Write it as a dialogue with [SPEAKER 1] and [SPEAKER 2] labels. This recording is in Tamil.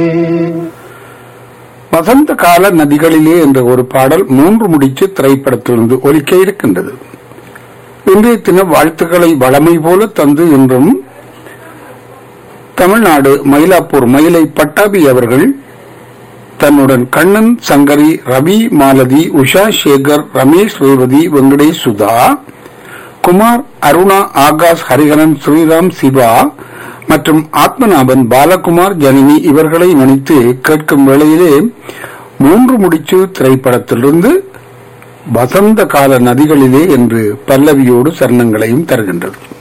[SPEAKER 1] வசந்த கால நதிகளிலே என்ற ஒரு பாடல் மூன்று முடிச்சு திரைப்படத்திலிருந்து ஒலிக்க இருக்கின்றது இன்றைய தின வாழ்த்துக்களை வளமை போல தந்து இன்றும் தமிழ்நாடு மயிலாப்பூர் மயிலை பட்டாபி அவர்கள் தன்னுடன் கண்ணன் சங்கரி ரவி மாலதி உஷா சேகர் ரமேஷ் ரேவதி வெங்கடேஷ் சுதா குமார் அருணா ஆகாஷ் ஹரிஹரன் ஸ்ரீராம் சிவா மற்றும் ஆத்மநாபன் பாலகுமார் ஜனனி இவர்களை நினைத்து கேட்கும் வேளையிலே மூன்று முடிச்சு திரைப்படத்திலிருந்து வசந்த கால நதிகளிலே என்று பல்லவியோடு சரணங்களையும் தருகின்றது